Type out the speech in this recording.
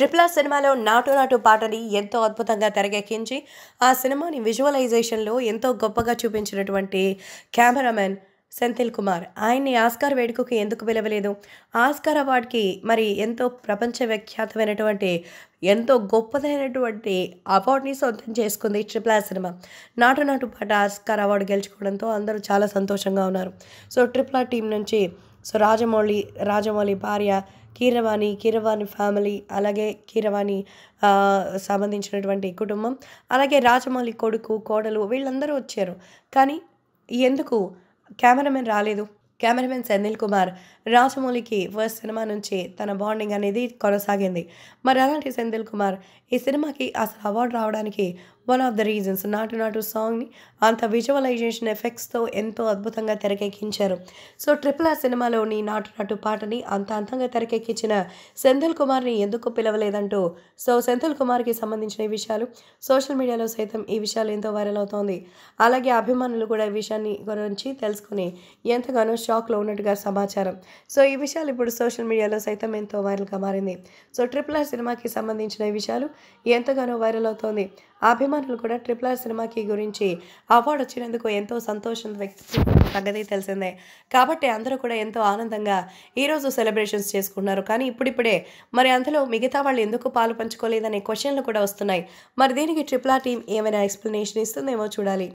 triple R సినిమాలో నాటు నాటు పాటని ఎంతో అద్భుతంగా తెరకెక్కించి ఆ సినిమాని విజువలైజేషన్లో ఎంతో గొప్పగా చూపించినటువంటి కెమెరామెన్ సెంథిల్ కుమార్ ఆయన్ని ఆస్కార్ వేడుకకు ఎందుకు పిలవలేదు ఆస్కార్ అవార్డ్కి మరి ఎంతో ప్రపంచ విఖ్యాతమైనటువంటి ఎంతో గొప్పదైనటువంటి అవార్డ్ని సొంతం చేసుకుంది ట్రిపుల్ ఆర్ సినిమా నాటు నాటు పాట ఆస్కార్ అవార్డు గెలుచుకోవడంతో అందరూ చాలా సంతోషంగా ఉన్నారు సో ట్రిపుల్ ఆర్ టీం నుంచి సో రాజమౌళి రాజమౌళి భార్య కీరవాణి కీరవాణి ఫ్యామిలీ అలాగే కీరవాణి ఆ, సంబంధించినటువంటి కుటుంబం అలాగే రాజమౌళి కొడుకు కోడలు వీళ్ళందరూ వచ్చారు కానీ ఎందుకు కెమెరామెన్ రాలేదు కెమెరామెన్ సెంధిల్ కుమార్ రాజమౌళికి ఫస్ట్ సినిమా నుంచి తన బాండింగ్ అనేది కొనసాగింది మరి అలాంటి సెంధిల్ కుమార్ ఈ సినిమాకి అసలు అవార్డు రావడానికి వన్ ఆఫ్ ద రీజన్స్ నాటు నాటు సాంగ్ని అంత విజువలైజేషన్ ఎఫెక్ట్స్తో ఎంతో అద్భుతంగా తెరకెక్కించారు సో ట్రిపుల్ ఆర్ సినిమాలోని నాటు నాటు పాటని అంత అంతంగా తెరకెక్కించిన సెంథిల్ కుమార్ని ఎందుకు పిలవలేదంటూ సో సెంథిల్ కుమార్కి సంబంధించిన ఈ విషయాలు సోషల్ మీడియాలో సైతం ఈ విషయాలు ఎంతో వైరల్ అవుతోంది అలాగే అభిమానులు కూడా ఈ విషయాన్ని గురించి తెలుసుకుని ఎంతగానో షాక్లో ఉన్నట్టుగా సమాచారం సో ఈ విషయాలు ఇప్పుడు సోషల్ మీడియాలో సైతం ఎంతో వైరల్గా మారింది సో ట్రిపుల్ ఆర్ సినిమాకి సంబంధించిన ఈ విషయాలు ఎంతగానో వైరల్ అవుతోంది అభిమానులు కూడా ట్రిపుల్ ఆర్ సినిమాకి గురించి అవార్డు వచ్చినందుకు ఎంతో సంతోషం వ్యక్తం సంగతి తెలిసిందే కాబట్టి అందరూ కూడా ఎంతో ఆనందంగా ఈరోజు సెలబ్రేషన్స్ చేసుకున్నారు కానీ ఇప్పుడిప్పుడే మరి అందులో మిగతా వాళ్ళు ఎందుకు పాలు పంచుకోలేదనే క్వశ్చన్లు కూడా వస్తున్నాయి మరి దీనికి ట్రిపుల్ ఆర్ టీం ఏమైనా ఎక్స్ప్లెనేషన్ ఇస్తుందేమో చూడాలి